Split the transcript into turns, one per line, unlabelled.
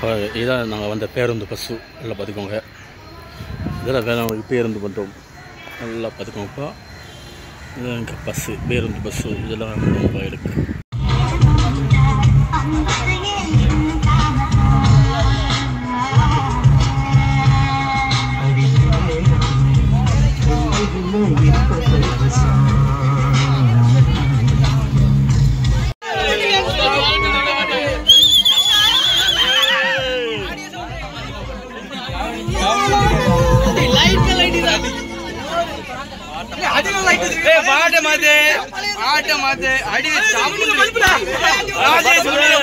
அஹ் இதான் நாங்கள் வந்த பேருந்து பஸ்ஸு நல்லா பார்த்துக்கோங்க இதெல்லாம் வேளாண் பேருந்து பண்ணுறோம் நல்லா பார்த்துக்கோங்கப்பா இதுதான் எங்கள் பஸ்ஸு பேருந்து பஸ்ஸு இதெல்லாம் நம்ம வயலுக்கு
பாட்ட மாத்து பாட்ட மாத்து அடி சாப்பிடு ராஜேஷ்